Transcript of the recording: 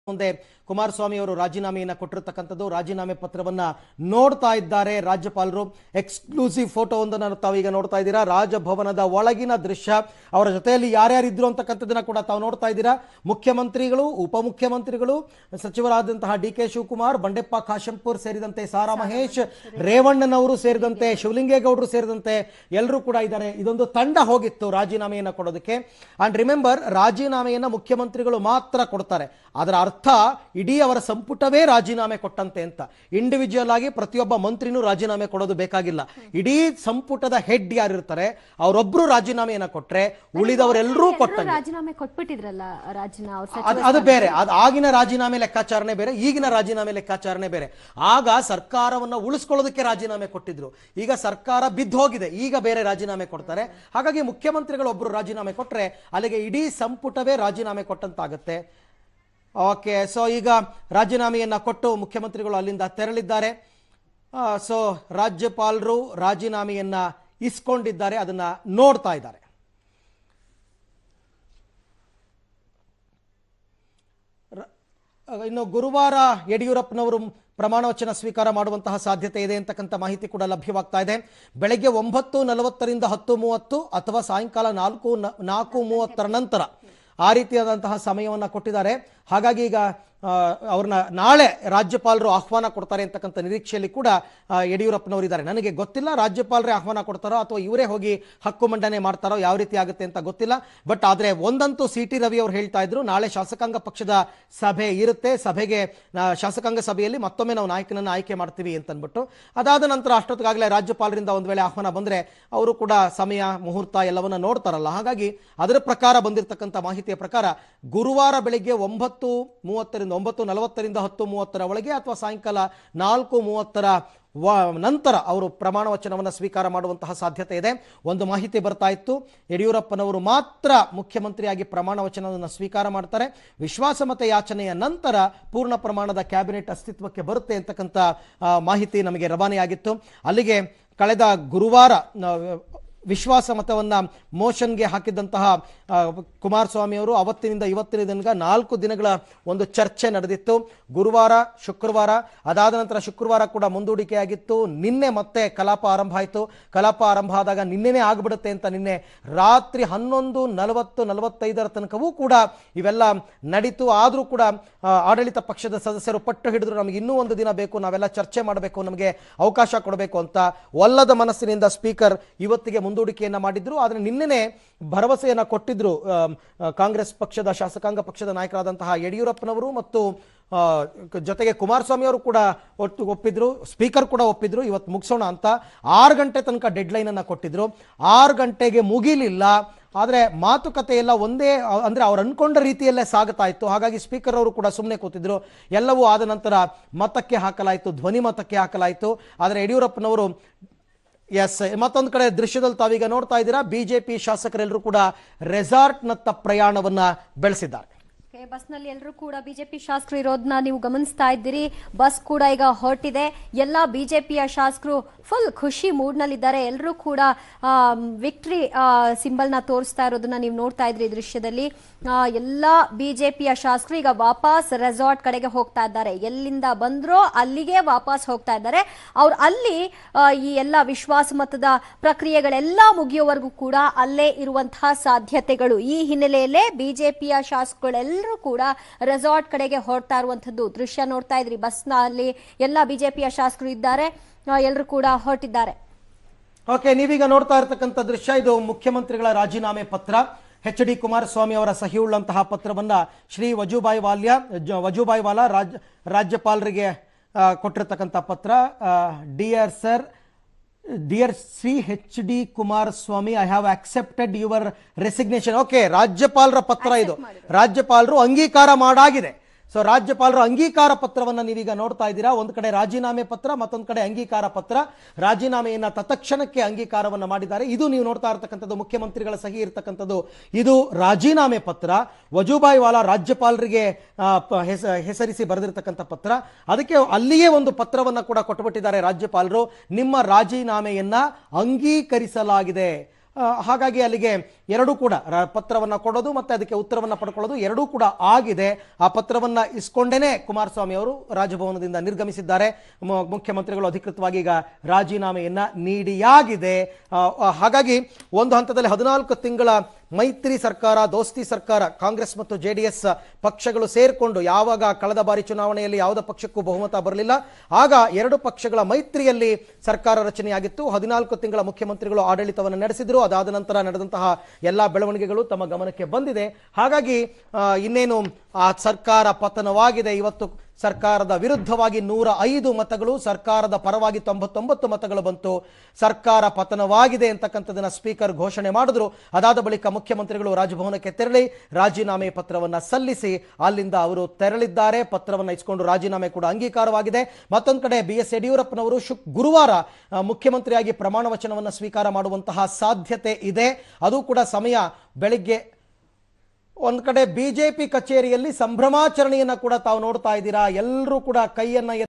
ಮುಂದೆ ಕುಮಾರಸ್ವಾಮಿ ಅವರು ರಾಜೀನಾಮೆಯನ್ನ ಕೊಟ್ಟಿರ್ತಕ್ಕಂಥದ್ದು ರಾಜೀನಾಮೆ ಪತ್ರವನ್ನ ನೋಡ್ತಾ ಇದ್ದಾರೆ ರಾಜ್ಯಪಾಲರು ಎಕ್ಸ್ಕ್ಲೂಸಿವ್ ಫೋಟೋವೊಂದನ್ನು ತಾವೀಗ ನೋಡ್ತಾ ಇದ್ದೀರಾ ರಾಜಭವನದ ಒಳಗಿನ ದೃಶ್ಯ ಅವರ ಜೊತೆಯಲ್ಲಿ ಯಾರ್ಯಾರಿದ್ರು ಅಂತಕ್ಕಂಥದ್ದನ್ನ ಕೂಡ ತಾವು ನೋಡ್ತಾ ಇದ್ದೀರಾ ಮುಖ್ಯಮಂತ್ರಿಗಳು ಉಪಮುಖ್ಯಮಂತ್ರಿಗಳು ಸಚಿವರಾದಂತಹ ಡಿ ಕೆ ಶಿವಕುಮಾರ್ ಬಂಡೆಪ್ಪ ಕಾಶಂಪುರ್ ಸೇರಿದಂತೆ ಸಾರಾ ಮಹೇಶ್ ರೇವಣ್ಣನವರು ಸೇರಿದಂತೆ ಶಿವಲಿಂಗೇಗೌಡರು ಸೇರಿದಂತೆ ಎಲ್ಲರೂ ಕೂಡ ಇದ್ದಾರೆ ಇದೊಂದು ತಂಡ ಹೋಗಿತ್ತು ರಾಜೀನಾಮೆಯನ್ನ ಕೊಡೋದಕ್ಕೆ ಅಂಡ್ ರಿಮೆಂಬರ್ ರಾಜೀನಾಮೆಯನ್ನ ಮುಖ್ಯಮಂತ್ರಿಗಳು ಮಾತ್ರ ಕೊಡ್ತಾರೆ ಅದರ ಅರ್ಥ ಇಡೀ ಅವರ ಸಂಪುಟವೇ ರಾಜೀನಾಮೆ ಕೊಟ್ಟಂತೆ ಅಂತ ಇಂಡಿವಿಜುವಲ್ ಆಗಿ ಪ್ರತಿಯೊಬ್ಬ ಮಂತ್ರಿನೂ ರಾಜೀನಾಮೆ ಕೊಡೋದು ಬೇಕಾಗಿಲ್ಲ ಇಡೀ ಸಂಪುಟದ ಹೆಡ್ ಯಾರಿರ್ತಾರೆ ಅವರೊಬ್ರು ರಾಜೀನಾಮೆಯನ್ನ ಕೊಟ್ರೆ ಉಳಿದವರೆಲ್ಲರೂ ಎಲ್ರೂ ಕೊಟ್ಟಂಗೆ ರಾಜೀನಾಮೆ ಕೊಟ್ಬಿಟ್ಟಿದ್ರಲ್ಲ ರಾಜನ ಅವ್ರ ಅದು ಅದು ಬೇರೆ ಅದು ಆಗಿನ ರಾಜೀನಾಮೆ ಲೆಕ್ಕಾಚಾರಣೆ ಬೇರೆ ಈಗಿನ ರಾಜೀನಾಮೆ ಲೆಕ್ಕಾಚಾರಣೆ ಬೇರೆ ಆಗ ಸರ್ಕಾರವನ್ನ ಉಳಿಸ್ಕೊಳ್ಳೋದಕ್ಕೆ ರಾಜೀನಾಮೆ ಕೊಟ್ಟಿದ್ರು ಈಗ ಸರ್ಕಾರ ಬಿದ್ದು ಹೋಗಿದೆ ಈಗ ಬೇರೆ ರಾಜೀನಾಮೆ ಕೊಡ್ತಾರೆ ಹಾಗಾಗಿ ಮುಖ್ಯಮಂತ್ರಿಗಳು ಒಬ್ಬರು ರಾಜೀನಾಮೆ ಕೊಟ್ರೆ ಅಲ್ಲಿಗೆ ಇಡೀ ಸಂಪುಟವೇ ರಾಜೀನಾಮೆ ಕೊಟ್ಟಂತಾಗುತ್ತೆ ಓಕೆ ಸೊ ಈಗ ರಾಜೀನಾಮೆಯನ್ನ ಕೊಟ್ಟು ಮುಖ್ಯಮಂತ್ರಿಗಳು ಅಲ್ಲಿಂದ ತೆರಳಿದ್ದಾರೆ ಸೊ ರಾಜ್ಯಪಾಲರು ರಾಜೀನಾಮೆಯನ್ನ ಇಸ್ಕೊಂಡಿದ್ದಾರೆ ಅದನ್ನ ನೋಡ್ತಾ ಇದ್ದಾರೆ ರ- ಇನ್ನು ಗುರುವಾರ ಯಡಿಯೂರಪ್ಪನವರು ಪ್ರಮಾಣ ವಚನ ಸ್ವೀಕಾರ ಮಾಡುವಂತಹ ಸಾಧ್ಯತೆ ಇದೆ ಅಂತಕ್ಕಂಥ ಮಾಹಿತಿ ಕೂಡ ಲಭ್ಯವಾಗ್ತಾ ಇದೆ ಬೆಳಗ್ಗೆ ಒಂಬತ್ತು ನಲವತ್ತರಿಂದ ಹತ್ತು ಮೂವತ್ತು ಅಥವಾ ಸಾಯಂಕಾಲ ನಾಲ್ಕು ನ- ನಾಲ್ಕು ಮೂವತ್ತರ ನಂತರ ಆ ರೀತಿಯಾದಂತಹ ಸಮಯವನ್ನು ಕೊಟ್ಟಿದ್ದಾರೆ ಹಾಗಾಗಿ ಈಗ ಆ, ಅವ್ರನ್ನ ನಾಳೆ ರಾಜ್ಯಪಾಲರು ಆಹ್ವಾನ ಕೊಡ್ತಾರೆ ಅಂತಕ್ಕಂಥ ನಿರೀಕ್ಷೆಯಲ್ಲಿ ಕೂಡ ಆ, ಯಡಿಯೂರಪ್ಪನವರು ಇದ್ದಾರೆ ನನಗೆ ಗೊತ್ತಿಲ್ಲ ರಾಜ್ಯಪಾಲರೇ ಆಹ್ವಾನ ಕೊಡ್ತಾರೋ ಅಥವಾ ಇವರೇ ಹೋಗಿ ಹಕ್ಕು ಮಂಡನೆ ಮಾಡ್ತಾರೋ ಯಾವ ರೀತಿ ಆಗುತ್ತೆ ಅಂತ ಗೊತ್ತಿಲ್ಲ ಬಟ್ ಆದರೆ ಒಂದಂತೂ ಸಿ ಟಿ ರವಿ ಅವರು ಹೇಳ್ತಾ ಇದ್ರು ನಾಳೆ ಶಾಸಕಾಂಗ ಪಕ್ಷದ ಸಭೆ ಇರುತ್ತೆ ಸಭೆಗೆ ನಾ- ಶಾಸಕಾಂಗ ಸಭೆಯಲ್ಲಿ ಮತ್ತೊಮ್ಮೆ ನಾವು ನಾಯಕನನ್ನು ಆಯ್ಕೆ ಮಾಡ್ತೀವಿ ಅಂತ ಅಂದ್ಬಿಟ್ಟು ಅದಾದ ನಂತರ ಅಷ್ಟೊತ್ತಿಗಾಗಲೇ ರಾಜ್ಯಪಾಲರಿಂದ ಒಂದು ವೇಳೆ ಆಹ್ವಾನ ಬಂದರೆ ಅವರು ಕೂಡ ಸಮಯ ಮುಹೂರ್ತ ಎಲ್ಲವನ್ನ ನೋಡ್ತಾರಲ್ಲ ಹಾಗಾಗಿ ಅದರ ಪ್ರಕಾರ ಬಂದಿರತಕ್ಕಂಥ ಮಾಹಿತಿಯ ಪ್ರಕಾರ ಗುರುವಾರ ಬೆಳಿಗ್ಗೆ ಒಂಬತ್ತು ಮೂವತ್ತರಿಂದ ಒಂಬತ್ತು ನಲವತ್ತರಿಂದ ಹತ್ತು ಮೂವತ್ತರ ಒಳಗೆ ಅಥವಾ ಸಾಯಂಕಾಲ ನಾಲ್ಕು ಮೂವತ್ತರ ವ ನಂತರ ಅವರು ಪ್ರಮಾಣ ವಚನವನ್ನು ಸ್ವೀಕಾರ ಮಾಡುವಂತಹ ಸಾಧ್ಯತೆ ಇದೆ ಒಂದು ಮಾಹಿತಿ ಬರ್ತಾ ಇತ್ತು ಯಡಿಯೂರಪ್ಪನವರು ಮಾತ್ರ ಮುಖ್ಯಮಂತ್ರಿಯಾಗಿ ಪ್ರಮಾಣ ವಚನವನ್ನು ಸ್ವೀಕಾರ ಮಾಡ್ತಾರೆ ವಿಶ್ವಾಸಮತ ಯಾಚನೆಯ ನಂತರ ಪೂರ್ಣ ಪ್ರಮಾಣದ ಕ್ಯಾಬಿನೆಟ್ ಅಸ್ತಿತ್ವಕ್ಕೆ ಬರುತ್ತೆ ಅಂತಕ್ಕಂಥ ಆ, ಮಾಹಿತಿ ನಮಗೆ ರವಾನೆಯಾಗಿತ್ತು ಅಲ್ಲಿಗೆ ಕಳೆದ ಗುರುವಾರ ನ- ವಿಶ್ವಾಸ ಮತವನ್ನ ಮೋಷನ್ಗೆ ಹಾಕಿದ್ದಂತಹ ಆ, ಕುಮಾರಸ್ವಾಮಿ ಅವರು ಅವತ್ತಿನಿಂದ ಇವತ್ತಿನ ತನಕ ನಾಲ್ಕು ದಿನಗಳ ಒಂದು ಚರ್ಚೆ ನಡೆದಿತ್ತು ಗುರುವಾರ ಶುಕ್ರವಾರ ಅದಾದ ನಂತರ ಶುಕ್ರವಾರ ಕೂಡ ಮುಂದೂಡಿಕೆಯಾಗಿತ್ತು ನಿನ್ನೆ ಮತ್ತೆ ಕಲಾಪ ಆರಂಭ ಆಯಿತು ಕಲಾಪ ಆರಂಭ ಆದಾಗ ನಿನ್ನೆನೇ ಆಗ್ಬಿಡುತ್ತೆ ಅಂತ ನಿನ್ನೆ ರಾತ್ರಿ ಹನ್ನೊಂದು ನಲವತ್ತು ನಲವತ್ತೈದರ ತನಕವೂ ಕೂಡ ಇವೆಲ್ಲ ನಡೀತು ಆದರೂ ಕೂಡ ಆ, ಆಡಳಿತ ಪಕ್ಷದ ಸದಸ್ಯರು ಪಟ್ಟು ಹಿಡಿದ್ರು ನಮಗೆ ಇನ್ನೂ ಒಂದು ದಿನ ಬೇಕು ನಾವೆಲ್ಲ ಚರ್ಚೆ ಮಾಡಬೇಕು ನಮಗೆ ಅವಕಾಶ ಕೊಡಬೇಕು ಅಂತ ಒಲ್ಲದ ಮನಸ್ಸಿನಿಂದ ಸ್ಪೀಕರ್ ಇವತ್ತಿಗೆ ಮುಂದೂಡಿಕೆಯನ್ನ ಮಾಡಿದ್ರು ಆದರೆ ನಿನ್ನೆನೆ ಭರವಸೆಯನ್ನ ಕೊಟ್ಟಿದ್ರು ಆಮ್, ಆ, ಕಾಂಗ್ರೆಸ್ ಪಕ್ಷದ ಶಾಸಕಾಂಗ ಪಕ್ಷದ ನಾಯಕರಾದಂತಹ ಯಡಿಯೂರಪ್ಪನವರು ಮತ್ತು ಆ, ಕ- ಜೊತೆಗೆ ಕುಮಾರಸ್ವಾಮಿ ಅವರು ಕೂಡ ಒಟ್ಟು ಒಪ್ಪಿದ್ರು ಸ್ಪೀಕರ್ ಕೂಡ ಒಪ್ಪಿದ್ರು ಇವತ್ತು ಮುಗಿಸೋಣ ಅಂತ ಆರು ಗಂಟೆ ತನಕ ಡೆಡ್ಲೈನ್ ಅನ್ನ ಕೊಟ್ಟಿದ್ರು ಆರು ಗಂಟೆಗೆ ಮುಗಿಲಿಲ್ಲ ಆದರೆ ಮಾತುಕತೆ ಎಲ್ಲ ಒಂದೇ ಅ- ಅಂದ್ರೆ ಅವ್ರು ಅನ್ಕೊಂಡ ರೀತಿಯಲ್ಲೇ ಸಾಗುತ್ತಾ ಇತ್ತು ಹಾಗಾಗಿ ಸ್ಪೀಕರ್ ಅವರು ಕೂಡ ಸುಮ್ಮನೆ ಕೂತಿದ್ರು ಎಲ್ಲವೂ ಆದ ನಂತರ ಮತಕ್ಕೆ ಹಾಕಲಾಯಿತು ಧ್ವನಿ ಮತಕ್ಕೆ ಹಾಕಲಾಯಿತು ಆದರೆ ಯಡಿಯೂರಪ್ಪನವರು ಎಸ್ ಮತ್ತೊಂದು ಕಡೆ ದೃಶ್ಯದಲ್ಲಿ ತಾವೀಗ ನೋಡ್ತಾ ಇದ್ದೀರಾ ಬಿಜೆಪಿ ಶಾಸಕರೆಲ್ಲರೂ ಕೂಡ ರೆಸಾರ್ಟ್ನತ್ತ ಪ್ರಯಾಣವನ್ನ ಬೆಳೆಸಿದ್ದಾರೆ Okay, ಬಸ್ನಲ್ಲಿ ಎಲ್ಲರೂ ಕೂಡ ಬಿಜೆಪಿ ಶಾಸಕರು ಇರೋದನ್ನ ನೀವು ಗಮನಿಸ್ತಾ ಇದ್ದೀರಿ ಬಸ್ ಕೂಡ ಈಗ ಹೊರಟಿದೆ ಎಲ್ಲ ಬಿಜೆಪಿಯ ಶಾಸಕರು ಫುಲ್ ಖುಷಿ ಮೂಡ್ನಲ್ಲಿದ್ದಾರೆ ಎಲ್ಲರೂ ಕೂಡ ವಿಕ್ಟ್ರಿ ಸಿಂಬಲ್ನ ತೋರಿಸ್ತಾ ಇರೋದನ್ನ ನೀವು ನೋಡ್ತಾ ಇದ್ರಿ ಈ ದೃಶ್ಯದಲ್ಲಿ ಆ, ಎಲ್ಲ ಬಿಜೆಪಿಯ ಶಾಸಕರು ಈಗ ವಾಪಸ್ ರೆಸಾರ್ಟ್ ಕಡೆಗೆ ಹೋಗ್ತಾ ಇದ್ದಾರೆ ಎಲ್ಲಿಂದ ಬಂದ್ರೋ ಅಲ್ಲಿಗೆ ವಾಪಸ್ ಹೋಗ್ತಾ ಇದ್ದಾರೆ ಅವ್ರು ಅಲ್ಲಿ ಆ, ಈ ಎಲ್ಲ ವಿಶ್ವಾಸಮತದ ಪ್ರಕ್ರಿಯೆಗಳೆಲ್ಲ ಮುಗಿಯೋವರೆಗೂ ಕೂಡ ಅಲ್ಲೇ ಇರುವಂತಹ ಸಾಧ್ಯತೆಗಳು ಈ ಹಿನ್ನೆಲೆಯಲ್ಲೇ ಬಿಜೆಪಿಯ ಶಾಸಕಗಳೆಲ್ಲರೂ ಕೂಡ ರೆಸಾರ್ಟ್ ಕಡೆಗೆ ಹೊರಡ್ತಾ ಇರುವಂತದ್ದು ದೃಶ್ಯ ನೋಡ್ತಾ ಇದ್ರಿ ಬಸ್ನ ಅಲ್ಲಿ ಎಲ್ಲ ಬಿಜೆಪಿಯ ಶಾಸಕರು ಇದ್ದಾರೆ ಎಲ್ಲರೂ ಕೂಡ ಹೊರಟಿದ್ದಾರೆ ಓಕೆ ನೀವೀಗ ನೋಡ್ತಾ ಇರತಕ್ಕಂಥ ದೃಶ್ಯ ಇದು ಮುಖ್ಯಮಂತ್ರಿಗಳ ರಾಜೀನಾಮೆ ಪತ್ರ ಎಚ್ ಡಿ ಕುಮಾರಸ್ವಾಮಿ ಅವರ ಸಹಿ ಉಳ್ಳಂತಹ ಪತ್ರವನ್ನ ಶ್ರೀ ವಜುಭಾಯಿ ವಾಲ್ಯ ಜ- ವಜುಭಾಯಿ ವಾಲಾ ರಾಜ್ ರಾಜ್ಯಪಾಲರಿಗೆ ಆ, ಕೊಟ್ಟಿರ್ತಕ್ಕಂಥ ಪತ್ರ dear sir dear Shri H D Kumaraswamy I have accepted your resignation okay ರಾಜ್ಯಪಾಲರ ಪತ್ರ ಇದು ರಾಜ್ಯಪಾಲರು ಅಂಗೀಕಾರ ಮಾಡಾಗಿದೆ ಸೊ ರಾಜ್ಯಪಾಲರು ಅಂಗೀಕಾರ ಪತ್ರವನ್ನು ನೀವೀಗ ನೋಡ್ತಾ ಇದ್ದೀರಾ ಒಂದು ಕಡೆ ರಾಜೀನಾಮೆ ಪತ್ರ ಮತ್ತೊಂದು ಕಡೆ ಅಂಗೀಕಾರ ಪತ್ರ ರಾಜೀನಾಮೆಯನ್ನ ತತ್ಕ್ಷಣಕ್ಕೆ ಅಂಗೀಕಾರವನ್ನು ಮಾಡಿದ್ದಾರೆ ಇದು ನೀವು ನೋಡ್ತಾ ಇರತಕ್ಕಂಥದ್ದು ಮುಖ್ಯಮಂತ್ರಿಗಳ ಸಹಿ ಇರತಕ್ಕಂಥದ್ದು ಇದು ರಾಜೀನಾಮೆ ಪತ್ರ ವಜೂಭಾಯಿ ವಾಲಾ ರಾಜ್ಯಪಾಲರಿಗೆ ಆ, ಪ- ಹೆಸ- ಹೆಸರಿಸಿ ಬರೆದಿರ್ತಕ್ಕಂಥ ಪತ್ರ ಅದಕ್ಕೆ ಅಲ್ಲಿಯೇ ಒಂದು ಪತ್ರವನ್ನು ಕೂಡ ಕೊಟ್ಟುಬಿಟ್ಟಿದ್ದಾರೆ ರಾಜ್ಯಪಾಲರು ನಿಮ್ಮ ರಾಜೀನಾಮೆಯನ್ನ ಅಂಗೀಕರಿಸಲಾಗಿದೆ ಆ, ಹಾಗಾಗಿ ಅಲ್ಲಿಗೆ ಎರಡೂ ಕೂಡ ರ- ಪತ್ರವನ್ನ ಕೊಡೋದು ಮತ್ತೆ ಅದಕ್ಕೆ ಉತ್ತರವನ್ನ ಪಡ್ಕೊಳ್ಳೋದು ಎರಡೂ ಕೂಡ ಆಗಿದೆ ಆ ಪತ್ರವನ್ನ ಇಸ್ಕೊಂಡೇನೆ ಕುಮಾರಸ್ವಾಮಿ ಅವರು ರಾಜಭವನದಿಂದ ನಿರ್ಗಮಿಸಿದ್ದಾರೆ ಮು- ಮುಖ್ಯಮಂತ್ರಿಗಳು ಅಧಿಕೃತವಾಗಿ ಈಗ ರಾಜೀನಾಮೆಯನ್ನ ನೀಡಿಯಾಗಿದೆ ಆ, ಆ, ಹಾಗಾಗಿ ಒಂದು ಹಂತದಲ್ಲಿ ಹದಿನಾಲ್ಕು ತಿಂಗಳ ಮೈತ್ರಿ ಸರ್ಕಾರ ದೋಸ್ತಿ ಸರ್ಕಾರ ಕಾಂಗ್ರೆಸ್ ಮತ್ತು ಜೆ ಡಿ ಎಸ್ ಪಕ್ಷಗಳು ಸೇರಿಕೊಂಡು ಯಾವಾಗ ಕಳೆದ ಬಾರಿ ಚುನಾವಣೆಯಲ್ಲಿ ಯಾವುದೇ ಪಕ್ಷಕ್ಕೂ ಬಹುಮತ ಬರಲಿಲ್ಲ ಆಗ ಎರಡು ಪಕ್ಷಗಳ ಮೈತ್ರಿಯಲ್ಲಿ ಸರ್ಕಾರ ರಚನೆಯಾಗಿತ್ತು ಹದಿನಾಲ್ಕು ತಿಂಗಳ ಮುಖ್ಯಮಂತ್ರಿಗಳು ಆಡಳಿತವನ್ನು ನಡೆಸಿದ್ರು ಅದಾದ ನಂತರ ನಡೆದಂತಹ ಎಲ್ಲ ಬೆಳವಣಿಗೆಗಳು ತಮ್ಮ ಗಮನಕ್ಕೆ ಬಂದಿದೆ ಹಾಗಾಗಿ ಆ, ಇನ್ನೇನು ಆ ಸರ್ಕಾರ ಪತನವಾಗಿದೆ ಇವತ್ತು ಸರ್ಕಾರದ ವಿರುದ್ಧವಾಗಿ ನೂರ ಐದು ಮತಗಳು ಸರ್ಕಾರದ ಪರವಾಗಿ ತೊಂಬತ್ತೊಂಬತ್ತು ಮತಗಳು ಬಂತು ಸರ್ಕಾರ ಪತನವಾಗಿದೆ ಅಂತಕ್ಕಂಥದ್ದನ್ನ ಸ್ಪೀಕರ್ ಘೋಷಣೆ ಮಾಡಿದ್ರು ಅದಾದ ಬಳಿಕ ಮುಖ್ಯಮಂತ್ರಿಗಳು ರಾಜಭವನಕ್ಕೆ ತೆರಳಿ ರಾಜೀನಾಮೆ ಪತ್ರವನ್ನ ಸಲ್ಲಿಸಿ ಅಲ್ಲಿಂದ ಅವರು ತೆರಳಿದ್ದಾರೆ ಪತ್ರವನ್ನ ಇಸ್ಕೊಂಡು ರಾಜೀನಾಮೆ ಕೂಡ ಅಂಗೀಕಾರವಾಗಿದೆ ಮತ್ತೊಂದು ಕಡೆ ಬಿ ಎಸ್ ಯಡಿಯೂರಪ್ಪನವರು ಶುಕ್ ಗುರುವಾರ ಆ, ಮುಖ್ಯಮಂತ್ರಿಯಾಗಿ ಪ್ರಮಾಣ ವಚನವನ್ನು ಸ್ವೀಕಾರ ಮಾಡುವಂತಹ ಸಾಧ್ಯತೆ ಇದೆ ಅದು ಕೂಡ ಸಮಯ ಬೆಳಿಗ್ಗೆ ಒಂದ್ ಕಡೆ ಬಿಜೆಪಿ ಕಚೇರಿಯಲ್ಲಿ ಸಂಭ್ರಮಾಚರಣೆಯನ್ನ ಕೂಡ ತಾವು ನೋಡ್ತಾ ಇದ್ದೀರಾ ಎಲ್ಲರೂ ಕೂಡ ಕೈಯನ್ನ